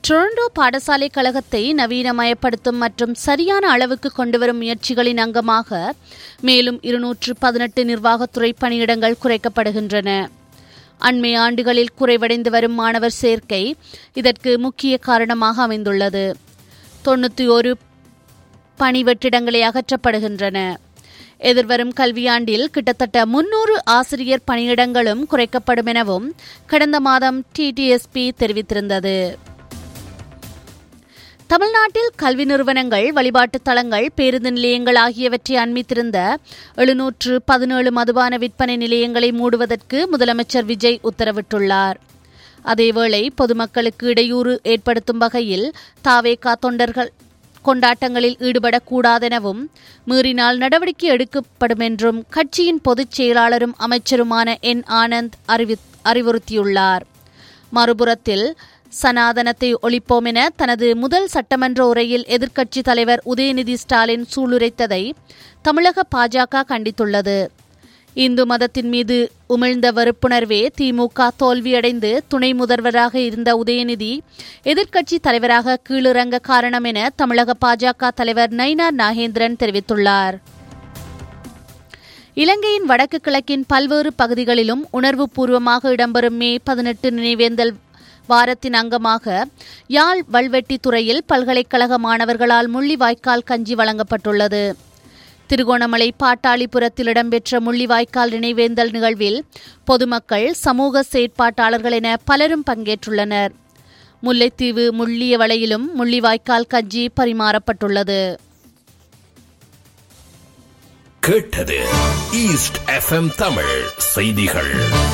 Toronto பாடசாலை கழகத்தை நவீனமயப்படுத்தும் மற்றும் சரியான அளவுக்கு கொண்டுவரும் முயற்சிகளின் அங்கமாக மேலும் இருநூற்று பதினெட்டு நிர்வாகத்துறை பணியிடங்கள் குறைக்கப்படுகின்றன அண்மை ஆண்டுகளில் குறைவடைந்து வரும் மாணவர் சேர்க்கை இதற்கு முக்கிய காரணமாக அமைந்துள்ளது தொண்ணூற்றி ஒரு பணி வெற்றிடங்களே அகற்றப்படுகின்றன எதிர்வரும் கல்வியாண்டில் கிட்டத்தட்ட முன்னூறு ஆசிரியர் பணியிடங்களும் குறைக்கப்படும் எனவும் கடந்த மாதம் டிடிஎஸ்பி தெரிவித்திருந்தது தமிழ்நாட்டில் கல்வி நிறுவனங்கள் வழிபாட்டுத் தலங்கள் பேருந்து நிலையங்கள் ஆகியவற்றை அண்மித்திருந்த எழுநூற்று பதினேழு மதுபான விற்பனை நிலையங்களை மூடுவதற்கு முதலமைச்சர் விஜய் உத்தரவிட்டுள்ளார் அதேவேளை பொதுமக்களுக்கு இடையூறு ஏற்படுத்தும் வகையில் தாவேகா தொண்டர்கள் கொண்டாட்டங்களில் ஈடுபடக்கூடாதெனவும் மீறினால் நடவடிக்கை எடுக்கப்படும் என்றும் கட்சியின் பொதுச் செயலாளரும் அமைச்சருமான என் ஆனந்த் அறிவி அறிவுறுத்தியுள்ளார் மறுபுறத்தில் சனாதனத்தை ஒழிப்போம் என தனது முதல் சட்டமன்ற உரையில் எதிர்க்கட்சித் தலைவர் உதயநிதி ஸ்டாலின் சூளுரைத்ததை தமிழக பாஜக கண்டித்துள்ளது இந்து மதத்தின் மீது உமிழ்ந்த வெறுப்புணர்வே திமுக தோல்வியடைந்து துணை முதல்வராக இருந்த உதயநிதி எதிர்க்கட்சி தலைவராக கீழிறங்க காரணம் என தமிழக பாஜக தலைவர் நயினார் நாகேந்திரன் தெரிவித்துள்ளார் இலங்கையின் வடக்கு கிழக்கின் பல்வேறு பகுதிகளிலும் உணர்வுபூர்வமாக இடம்பெறும் மே பதினெட்டு நினைவேந்தல் வாரத்தின் அங்கமாக யாழ் வல்வெட்டி துறையில் பல்கலைக்கழக மாணவர்களால் முள்ளிவாய்க்கால் கஞ்சி வழங்கப்பட்டுள்ளது திருகோணமலை பாட்டாளிபுரத்தில் இடம்பெற்ற முள்ளிவாய்க்கால் நினைவேந்தல் நிகழ்வில் பொதுமக்கள் சமூக செயற்பாட்டாளர்கள் என பலரும் பங்கேற்றுள்ளனர் முல்லைத்தீவு முள்ளிய வளையிலும் முள்ளிவாய்க்கால் கஞ்சி பரிமாறப்பட்டுள்ளது கேட்டது ஈஸ்ட் எஃப்எம் தமிழ் செய்திகள்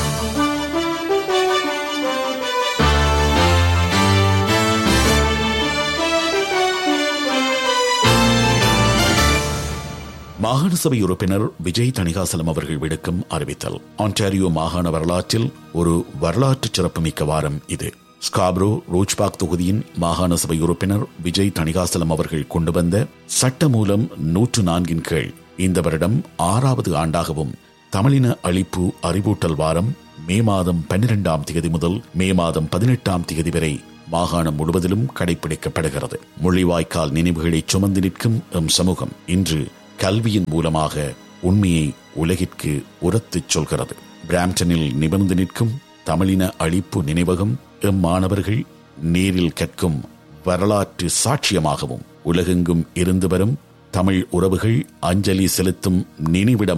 மாகாண சபை உறுப்பினர் விஜய் தணிகாசலம் அவர்கள் விடுக்கும் அறிவித்தல் ஆன்டாரியோ மாகாண வரலாற்றில் ஒரு வரலாற்று சிறப்புமிக்க வாரம் இது ஸ்காப்ரோ ரோச்பாக் தொகுதியின் மாகாண சபை உறுப்பினர் விஜய் தணிகாசலம் அவர்கள் கொண்டு வந்த சட்ட மூலம் நூற்று நான்கின் கீழ் இந்த வருடம் ஆறாவது ஆண்டாகவும் தமிழின அழிப்பு அறிவூட்டல் வாரம் மே மாதம் பன்னிரெண்டாம் தேதி முதல் மே மாதம் பதினெட்டாம் தேதி வரை மாகாணம் முழுவதிலும் கடைபிடிக்கப்படுகிறது முள்ளிவாய்க்கால் நினைவுகளை சுமந்து நிற்கும் எம் சமூகம் இன்று கல்வியின் மூலமாக உண்மையை உலகிற்கு உரத்துச் சொல்கிறது பிராம்டனில் நிமிர்ந்து நிற்கும் தமிழின அழிப்பு நினைவகம் எம் மாணவர்கள் நேரில் கற்கும் வரலாற்று சாட்சியமாகவும் உலகெங்கும் இருந்து வரும் தமிழ் உறவுகள் அஞ்சலி செலுத்தும் நினைவிடம்